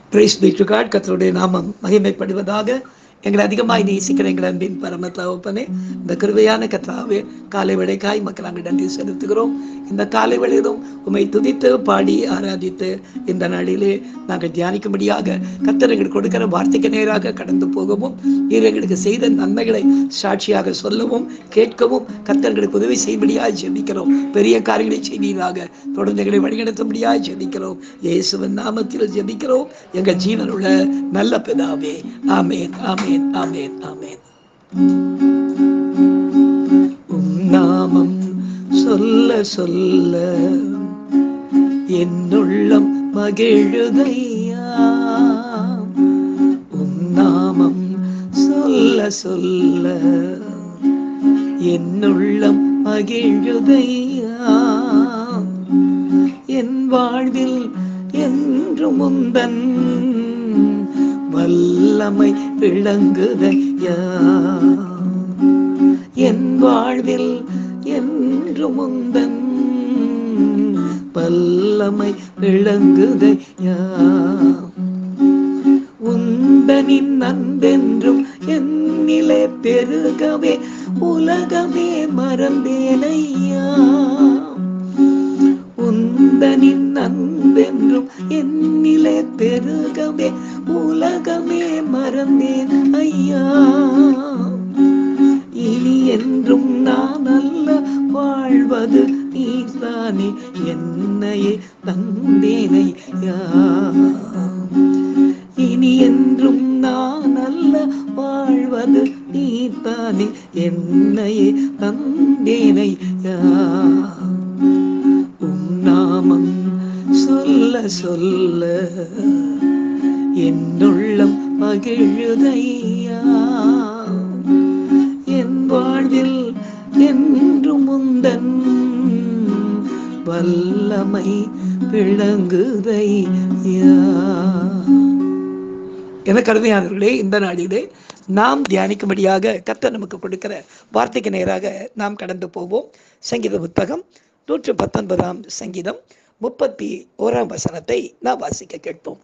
price B to God கத்தருடைய நாமம் மகிமைப்படுவதாக எங்களை அதிகமாய் நேசிக்கிற எங்கள் அன்பின் பரம தகப்பனே இந்த கிருபையான கத்தாவே காலை வேளைக்காய் மக்கள் நாங்கள் நன்றி செலுத்துகிறோம் இந்த காலை வேளையிலும் உம்மை துதித்து பாடி ஆராதித்து இந்த நாளிலே நாங்கள் தியானிக்கும்படியாக கத்தர் எங்களுக்கு கொடுக்கிற வார்த்தைக்கு நேராக கடந்து போகவும் நீர் எங்களுக்கு செய்த நன்மைகளை சாட்சியாக சொல்லவும் கேட்கவும் கத்தர்களுக்கு உதவி செய்யும்படியாக ஜெபிக்கிறோம் பெரிய காரியங்களை செய்வீராக தொடர்ந்து எங்களை வழிநடத்தும்படியாக ஜெபிக்கிறோம் இயேசுவின் நாமத்தில் ஜெபிக்கிறோம் எங்கள் ஜீவனுள்ள நல்ல பிதாவே ஆமேன் ஆமேன் ஆமேன் ஆமேன் உம் நாமம் சொல்ல சொல்ல என்னுள்ளம் மகிழுதையா உம் நாமம் சொல்ல சொல்ல என்னுள்ளம் மகிழுதையா என் வாழ்வில் என்றும் முந்தன் வல்லமை விளங்குதையா என் வாழ்வில் என்று முந்தன் வல்லமை விளங்குதையா உந்தனின் நந்தென்றும் என்னிலே பெருகவே உலகமே மறந்தேனையா உந்தனின் நந்தென்றும் என்னிலே பெருகவே உலகமே மறந்தேன் ஐயா இனி என்றும் நான் அல்ல வாழ்வது நீதானே என்னையே தந்தேனையா இனி என்றும் நான் அல்ல வாழ்வது நீதானே என்னையே தந்தேனையா உம் நாமம் சொல்ல சொல்ல என்னுள்ளம் மகிழுதையா என் வாழ்வில் என்றும் முந்தன் வல்லமை விளங்குதையா என கருமையானவர்களே இந்த நாளிலே நாம் தியானிக்கும்படியாக கர்த்தர் நமக்கு கொடுக்கிற வார்த்தைக்கு நேராக நாம் கடந்து போவோம் சங்கீத புத்தகம் நூற்று பத்தொன்பதாம் சங்கீதம் முப்பத்தி ஓராம் வசனத்தை நாம் வாசிக்க கேட்போம்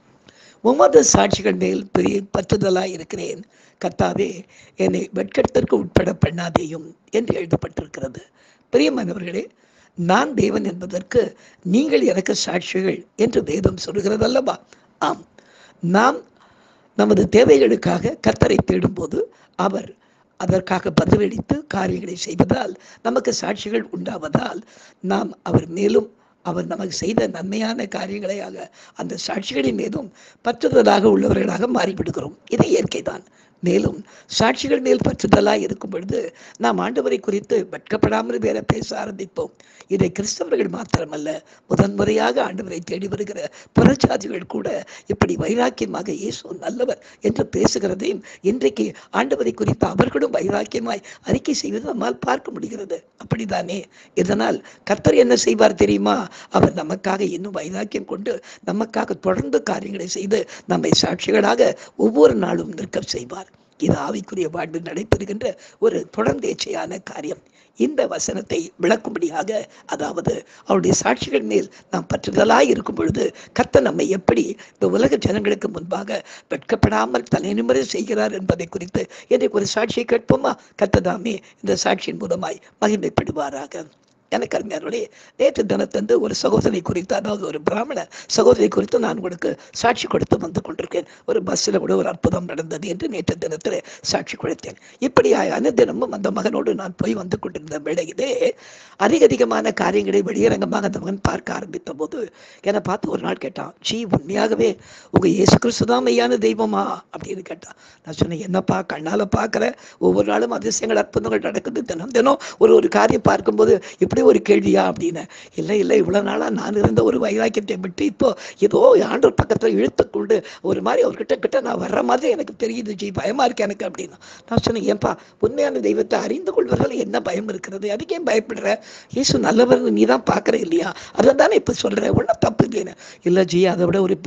உமது சாட்சிகள் மேல் பெரிய பற்றுதலாய் இருக்கிறேன் கர்த்தாவே என்னை வெட்கத்திற்கு உட்பட பண்ணாதேயும் என்று எழுதப்பட்டிருக்கிறது பிரியமானவர்களே நான் தேவன் என்பதற்கு நீங்கள் எனக்கு சாட்சிகள் என்று வேதம் சொல்கிறது அல்லவா ஆம் நாம் நமது தேவைகளுக்காக கர்த்தரை தேடும்போது அவர் அதற்காக பதிலளித்து காரியங்களை செய்வதால் நமக்கு சாட்சிகள் உண்டாவதால் நாம் அவர் மேலும் அவர் நமக்கு செய்த நன்மையான காரியங்களையாக அந்த சாட்சிகளின் மீதும் பற்றுதலாக உள்ளவர்களாக மாறிவிடுகிறோம் இது இயற்கைதான் மேலும் சாட்சிகள் மேல் பற்றுதலாக இருக்கும் பொழுது நாம் ஆண்டவரை குறித்து வெட்கப்படாமல் வேற பேச ஆரம்பிப்போம் இதை கிறிஸ்தவர்கள் மாத்திரமல்ல முதன்முறையாக ஆண்டவரை தேடி வருகிற புறச்சாதிகள் கூட இப்படி வைராக்கியமாக இயேசு நல்லவர் என்று பேசுகிறதையும் இன்றைக்கு ஆண்டவரை குறித்து அவர்களும் வைராக்கியமாய் அறிக்கை செய்வது நம்மால் பார்க்க முடிகிறது அப்படித்தானே இதனால் கர்த்தர் என்ன செய்வார் தெரியுமா அவர் நமக்காக இன்னும் வைராக்கியம் கொண்டு நமக்காக தொடர்ந்து காரியங்களை செய்து நம்மை சாட்சிகளாக ஒவ்வொரு நாளும் நிற்க செய்வார் இது ஆவிக்குரிய வாழ்வில் நடைபெறுகின்ற ஒரு தொடர்ந்தேச்சையான காரியம் இந்த வசனத்தை விளக்கும்படியாக அதாவது அவருடைய சாட்சிகள் மேல் நாம் பற்றுதலாய் இருக்கும் பொழுது கர்த்தர் நம்மை எப்படி இந்த உலக ஜனங்களுக்கு முன்பாக வெட்கப்படாமல் தலைநிமிர செய்கிறார் என்பதை குறித்து எனக்கு ஒரு சாட்சியை கேட்போமா கர்த்ததாமே இந்த சாட்சியின் மூலமாய் மகிமைப்படுவாராக எனக்கு அறிஞர்களே நேற்று தினத்தந்து ஒரு சகோதரி குறித்து அதாவது ஒரு பிராமண சகோதரி குறித்து நான் உங்களுக்கு சாட்சி கொடுத்து வந்து கொண்டிருக்கேன் ஒரு பஸ்ஸில் கூட ஒரு அற்புதம் நடந்தது என்று நேற்று தினத்தில் சாட்சி கொடுத்தேன் இப்படி அனுதினமும் அந்த மகனோடு நான் போய் வந்து கொண்டிருந்த வேளையிலே அதிக அதிகமான காரியங்களை வெளியரங்கமாக அந்த மகன் பார்க்க ஆரம்பித்த போது என்னை பார்த்து ஒரு நாள் கேட்டான் ஜி உண்மையாகவே உங்கள் இயேசு கிறிஸ்து தான் மெய்யான தெய்வமா அப்படின்னு கேட்டான் நான் சொன்னேன் என்னப்பா கண்ணால் பார்க்குற ஒவ்வொரு நாளும் அதிசயங்கள் அற்புதங்கள் நடக்குது தினம் தினம் ஒரு ஒரு காரியம் பார்க்கும்போது இப்படி இப்படி ஒரு கேள்வியா அப்படின்னு இல்லை இல்லை இவ்வளோ நாளாக நான் இருந்த ஒரு வைராக்கியத்தை விட்டு இப்போ ஏதோ ஆண்டவர் பக்கத்தில் இழுத்துக்கொண்டு ஒரு மாதிரி அவர்கிட்ட கிட்ட நான் வர்ற மாதிரி எனக்கு தெரியுது ஜி பயமா இருக்கு எனக்கு அப்படின்னு நான் சொன்னேன் ஏன்பா உண்மையான தெய்வத்தை அறிந்து கொள்வதில் என்ன பயம் இருக்கிறது அதுக்கு ஏன் பயப்படுற இயேசு நல்லவர் நீ தான் பார்க்குற இல்லையா அதை தானே இப்போ சொல்கிறேன் ஒன்றும் தப்பு இல்லைன்னு இல்லை ஜி அதை விட ஒரு இப்போ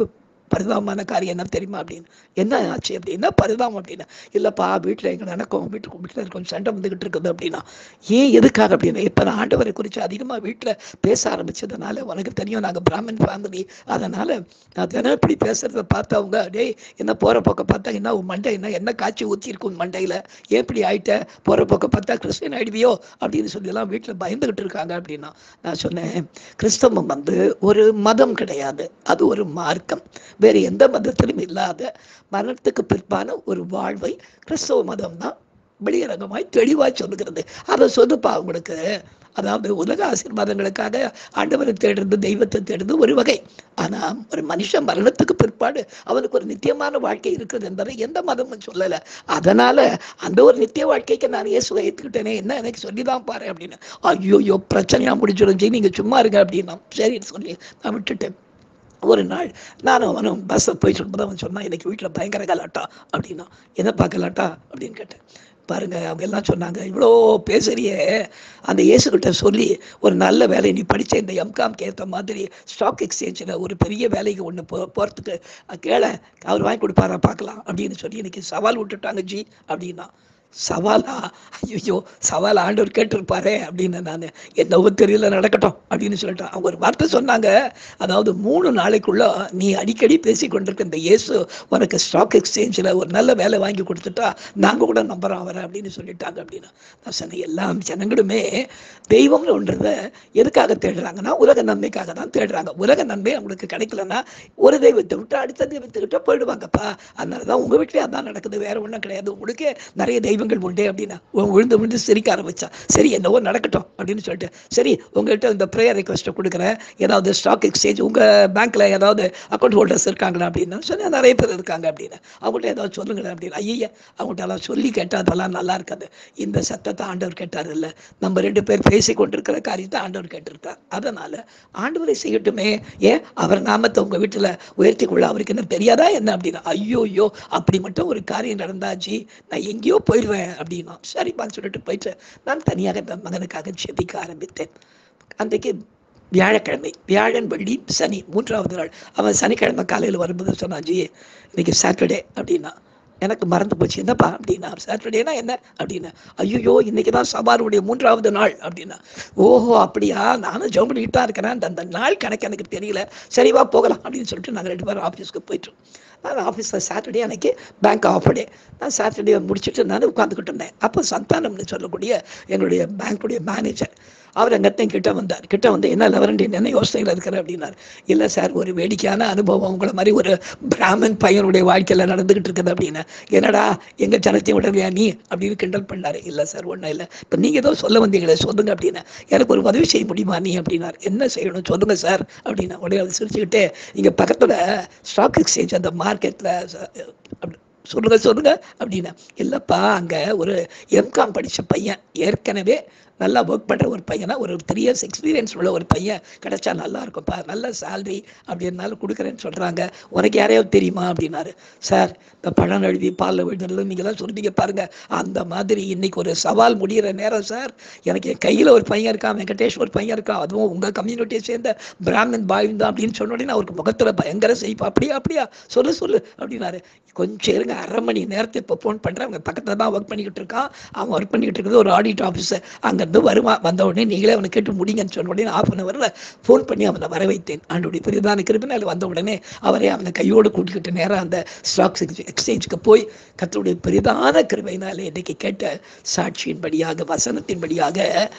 பரிதாபமான காரியம் என்ன தெரியுமா அப்படின்னு என்ன ஆச்சு அப்படின்னா பரிதாபம் அப்படின்னா இல்லைப்பா வீட்டில் எங்க நடக்கும் வீட்டுக்கு வீட்டில் இருக்கும் சண்டை வந்துகிட்டு இருக்குது அப்படின்னா ஏன் எதுக்காக அப்படின்னா இப்போ நான் ஆண்டவரை குறித்து அதிகமாக வீட்டில் பேச ஆரம்பிச்சதுனால உனக்கு தெரியும் நாங்கள் பிராமன் ஃபேமிலி அதனால் நான் தினம் இப்படி பேசுகிறத பார்த்து அவங்க டேய் என்ன போகிற பக்கம் பார்த்தா என்ன உன் மண்டை என்ன என்ன காய்ச்சி ஊற்றிருக்கும் உன் மண்டையில் ஏன் இப்படி ஆயிட்ட போகிற பக்கம் பார்த்தா கிறிஸ்டியன் ஆயிடுவியோ அப்படின்னு சொல்லி எல்லாம் வீட்டில் பயந்துகிட்டு இருக்காங்க அப்படின்னா நான் சொன்னேன் கிறிஸ்தவம் வந்து ஒரு மதம் கிடையாது அது ஒரு மார்க்கம் வேறு எந்த மதத்திலும் இல்லாத மரணத்துக்கு பிற்பான ஒரு வாழ்வை கிறிஸ்தவ மதம் தான் வெளியரங்கமாய் தெளிவாய் சொல்லுகிறது அதை சொல்லுப்பா உங்களுக்கு அதாவது உலக ஆசீர்வாதங்களுக்காக ஆண்டவரை தேடுறது தெய்வத்தை தேடுறது ஒரு வகை ஆனா ஒரு மனுஷன் மரணத்துக்கு பிற்பாடு அவனுக்கு ஒரு நித்தியமான வாழ்க்கை இருக்குது என்பதை எந்த மதமும் சொல்லல அதனால அந்த ஒரு நித்திய வாழ்க்கைக்கு நான் இயேசுவை ஏற்றுக்கிட்டேனே என்ன எனக்கு சொல்லிதான் பாரு அப்படின்னு ஐயோ பிரச்சனையா முடிஞ்சிடும் ஜி நீங்க சும்மா இருங்க அப்படின்னா சரின்னு சொல்லி நான் விட்டுட்டேன் ஒரு நாள் நானும் அவனும் பஸ்ஸை போயிட்டு இருக்கும்போது அவன் சொன்னான் இன்னைக்கு வீட்டில் பயங்கர கலாட்டா அப்படின்னா என்னப்பா கலாட்டா அப்படின்னு கேட்டேன் பாருங்க அவங்க எல்லாம் சொன்னாங்க இவ்வளோ பேசுறியே அந்த இயேசுகிட்ட சொல்லி ஒரு நல்ல வேலை நீ படிச்ச இந்த எம்காம்க்கு ஏற்ற மாதிரி ஸ்டாக் எக்ஸ்சேஞ்சில் ஒரு பெரிய வேலைக்கு ஒன்று போ போகிறதுக்கு கேள அவர் வாங்கி கொடுப்பாரா பார்க்கலாம் அப்படின்னு சொல்லி இன்னைக்கு சவால் விட்டுட்டாங்க ஜி அப்படின்னா சவாலா ஐயோ சவால் ஆண்டவர் கேட்டிருப்பாரே அப்படின்னு நான் என்னவோ தெரியல நடக்கட்டும் அப்படின்னு சொல்லிட்டேன் அவங்க ஒரு வார்த்தை சொன்னாங்க அதாவது மூணு நாளைக்குள்ள நீ அடிக்கடி பேசி கொண்டிருக்க இந்த இயேசு உனக்கு ஸ்டாக் எக்ஸ்சேஞ்சில் ஒரு நல்ல வேலை வாங்கி கொடுத்துட்டா நாங்கள் கூட நம்புறோம் அவரை அப்படின்னு சொல்லிட்டாங்க அப்படின்னு நான் சொன்னேன் எல்லா ஜனங்களுமே தெய்வம்னு ஒன்றதை எதுக்காக தேடுறாங்கன்னா உலக நன்மைக்காக தான் தேடுறாங்க உலக நன்மை அவங்களுக்கு கிடைக்கலன்னா ஒரு தெய்வத்தை விட்டு அடுத்த தெய்வத்துக்கிட்ட போயிடுவாங்கப்பா அதனால தான் உங்கள் வீட்லேயே அதான் நடக்குது வேற ஒன்றும் கிடையாது உங்களுக்கே நிறைய தெய்வங்கள் உண்டே அப்படின்னா உன் விழுந்து விழுந்து சிரிக்க ஆரம்பிச்சா சரி என்னவோ நடக்கட்டும் அப்படின்னு சொல்லிட்டு சரி உங்கள்கிட்ட இந்த ப்ரேயர் ரெக்வஸ்ட்டை கொடுக்குறேன் ஏதாவது ஸ்டாக் எக்ஸ்சேஞ்ச் உங்கள் பேங்க்கில் ஏதாவது அக்கௌண்ட் ஹோல்டர்ஸ் இருக்காங்களா அப்படின்னா சொன்னேன் நிறைய பேர் இருக்காங்க அப்படின்னு அவங்கள்ட்ட ஏதாவது சொல்லுங்களேன் அப்படின்னு ஐயா அவங்கள்ட்ட எல்லாம் சொல்லி கேட்டால் அதெல்லாம் நல்லா இருக்காது இந்த சத்தத்தை ஆண்டவர் கேட்டார் இல்லை நம்ம ரெண்டு பேர் பேசி கொண்டிருக்கிற காரியத்தை ஆண்டவர் கேட்டிருக்கார் அதனால ஆண்டவரை செய்யட்டுமே ஏன் அவர் நாமத்தை உங்க வீட்டுல உயர்த்தி கொள்ள அவருக்கு என்ன தெரியாதா என்ன அப்படின்னா ஐயோ ஐயோ அப்படி மட்டும் ஒரு காரியம் நடந்தாச்சு நான் எங்கேயோ போயிடுவேன் அப்படின்னா சரிப்பான்னு சொல்லிட்டு போயிட்டு நான் தனியாக இந்த மகனுக்காக செபிக்க ஆரம்பித்தேன் அன்றைக்கு வியாழக்கிழமை வியாழன் வெள்ளி சனி மூன்றாவது நாள் அவன் சனிக்கிழமை காலையில் வரும்போது சொன்னான் ஜி இன்னைக்கு சாட்டர்டே அப்படின்னா எனக்கு மறந்து போச்சு என்னப்பா அப்படின்னா சாட்டர்டேனா என்ன அப்படின்னா ஐயோ இன்னைக்கு தான் சவாருடைய மூன்றாவது நாள் அப்படின்னா ஓஹோ அப்படியா நானும் ஜோம் பண்ணிக்கிட்டு தான் இருக்கிறேன் அந்த அந்த நாள் கணக்கு எனக்கு தெரியல சரி வா போகலாம் அப்படின்னு சொல்லிட்டு நாங்கள் ரெண்டு பேரும் ஆஃபீஸ்க்கு போயிட்டோம் நான் ஆஃபீஸில் சாட்டர்டே அன்னைக்கு பேங்க் ஆஃப் டே நான் சாட்டர்டே முடிச்சுட்டு நான் உட்காந்துக்கிட்டு இருந்தேன் அப்போ சந்தானம்னு சொல்லக்கூடிய எங்களுடைய பேங்க்குடைய மேனேஜர் அவர் அங்கத்தையும் கிட்ட வந்தார் கிட்ட வந்து என்ன லெவரண்டி என்ன யோசனையில் இருக்கிற அப்படின்னார் இல்லை சார் ஒரு வேடிக்கையான அனுபவம் உங்களை மாதிரி ஒரு பிராமன் பையனுடைய வாழ்க்கையில் நடந்துகிட்டு இருக்குது அப்படின்னு என்னடா எங்க ஜனத்தையும் விடலையா நீ அப்படின்னு கிண்டல் பண்ணாரு இல்லை சார் ஒன்றும் இல்லை இப்போ நீங்கள் ஏதோ சொல்ல வந்தீங்களே சொல்லுங்க அப்படின்னு எனக்கு ஒரு உதவி செய்ய முடியுமா நீ அப்படின்னார் என்ன செய்யணும் சொல்லுங்க சார் அப்படின்னா உடனே அவர் சிரிச்சுக்கிட்டே இங்கே பக்கத்தில் ஸ்டாக் எக்ஸ்சேஞ்ச் அந்த மார்க்கெட்டில் சொல்லுங்க சொல்லுங்க அப்படின்னா இல்லைப்பா அங்கே ஒரு எம்காம் படித்த பையன் ஏற்கனவே நல்லா ஒர்க் பண்ணுற ஒரு பையனா ஒரு த்ரீ இயர்ஸ் எக்ஸ்பீரியன்ஸ் உள்ள ஒரு பையன் கிடைச்சா நல்லா இருக்கும்ப்பா நல்ல சேலரி அப்படின்னாலும் கொடுக்குறேன்னு சொல்கிறாங்க உனக்கு யாரையாவது தெரியுமா அப்படின்னாரு சார் இந்த பழம் எழுதி பாலில் விழுந்தது நீங்களாம் சொல்றீங்க பாருங்க அந்த மாதிரி இன்னைக்கு ஒரு சவால் முடிகிற நேரம் சார் எனக்கு என் கையில் ஒரு பையன் இருக்கான் வெங்கடேஷ் ஒரு பையன் இருக்கான் அதுவும் உங்கள் கம்யூனிட்டியை சேர்ந்த பிராமின் பாய் தான் அப்படின்னு சொன்ன உடனே அவருக்கு முகத்தில் பயங்கர செய்ப்பா அப்படியா அப்படியா சொல்லு சொல்லு அப்படின்னாரு கொஞ்சம் இருங்க அரை மணி நேரத்தை இப்போ ஃபோன் பண்ணுறேன் அவங்க பக்கத்தில் தான் ஒர்க் பண்ணிக்கிட்டு இருக்கான் அவன் ஒர்க் பண்ணிக்கிட்டு இருக்கிறது ஒரு ஆடிட் ஆஃபீஸர் அங்கேருந்து வருவான் வந்த உடனே நீங்களே அவனை கேட்டு முடிங்கன்னு சொன்ன உடனே ஆஃப் அன் ஹவரில் ஃபோன் பண்ணி அவனை வர வைத்தேன் ஆண்டுடைய பெரிதான கிருபினால் வந்த உடனே அவரை அவனை கையோடு கூட்டிக்கிட்டு நேராக அந்த ஸ்டாக்ஸ் எக்ஸ்சேஞ்சுக்கு போய் கத்தருடைய பெரிதான கிருபையினாலே இன்னைக்கு கேட்ட சாட்சியின்படியாக வசனத்தின்படியாக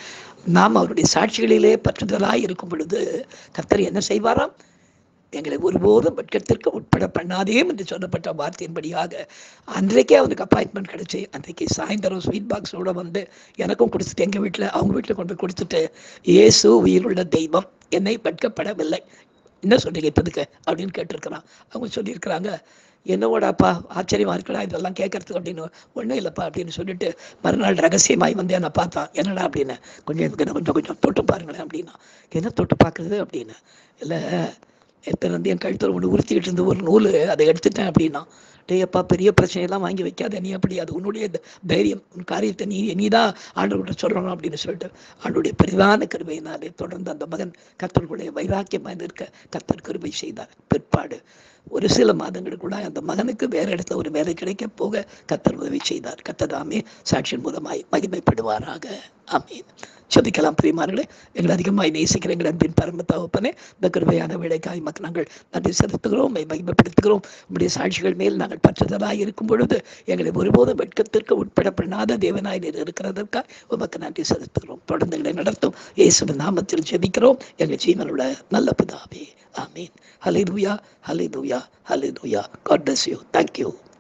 நாம் அவருடைய சாட்சிகளிலே பற்றுதலாய் இருக்கும் பொழுது கத்தர் என்ன செய்வாராம் எங்களை ஒருபோதும் பட்கத்திற்கு உட்பட பண்ணாதேம் என்று சொல்லப்பட்ட வார்த்தையின்படியாக அன்றைக்கே அவனுக்கு அப்பாயின்மெண்ட் கிடைச்சி அன்றைக்கு சாயந்தரம் ஸ்வீட் பாக்ஸோட வந்து எனக்கும் கொடுத்துட்டு எங்கள் வீட்டில் அவங்க வீட்டில் கொண்டு போய் கொடுத்துட்டு இயேசு உயிருள்ள தெய்வம் என்னை பட்கப்படவில்லை என்ன சொல்றீங்க இப்போதுக்கு அப்படின்னு கேட்டிருக்கிறான் அவங்க சொல்லியிருக்கிறாங்க என்னவோடாப்பா ஆச்சரியமா இருக்கடா இதெல்லாம் கேட்கறதுக்கு அப்படின்னு ஒன்றும் இல்லைப்பா அப்படின்னு சொல்லிட்டு மறுநாள் ரகசியமாய் வந்து என்னை பார்த்தான் என்னடா அப்படின்னு கொஞ்சம் எனக்கு என்ன கொஞ்சம் கொஞ்சம் தொட்டு பாருங்களேன் அப்படின்னா என்ன தொட்டு பார்க்குறது அப்படின்னு இல்லை எத்தனை வந்து என் கழுத்தில் ஒன்று உறுத்திக்கிட்டு இருந்த ஒரு நூல் அதை எடுத்துட்டேன் அப்படின்னா டேயப்பா பெரிய பிரச்சனையெல்லாம் வாங்கி வைக்காத நீ அப்படி அது உன்னுடைய த- தைரியம் உன் காரியத்தை நீ நீ தான் ஆண்டவர்கிட்ட சொல்லணும் அப்படின்னு சொல்லிட்டு ஆண்டுடைய பெரிதான கிருபையினாலே தொடர்ந்து அந்த மகன் கத்தர்களுடைய வைராக்கியமாக இருக்க கத்தர் கிருபை செய்தார் பிற்பாடு ஒரு சில மாதங்களுக்குள்ள அந்த மகனுக்கு வேற இடத்துல ஒரு வேலை கிடைக்க போக கத்தர் உதவி செய்தார் கத்ததாமே சாட்சியின் மூலமாய் மகிமைப்படுவாராக ஆமீன் செபிக்கலாம் பிரியமானங்களே எங்களை அதிகமாய் நேசிக்கிற எங்கள் அன்பின் பரம தகப்பனே இந்த கிருபையான வேலைக்காய் மக்கள் நாங்கள் நன்றி செலுத்துகிறோம் உம்மை மகிமைப்படுத்துகிறோம் உம்முடைய சாட்சிகள் மேல் நாங்கள் பற்றுதலாய் இருக்கும் பொழுது எங்களை ஒருபோதும் வெட்கத்திற்கு உட்படப்படாத தேவனாய் நீர் இருக்கிறதற்காக உமக்கு நன்றி செலுத்துகிறோம் தொடர்ந்து எங்களை நடத்தும் இயேசுவின் நாமத்தில் ஜெபிக்கிறோம் எங்கள் ஜீவனுள்ள நல்ல பிதாவே ஆமீன் ஹalleluya ஹalleluya ஹalleluya God bless you thank you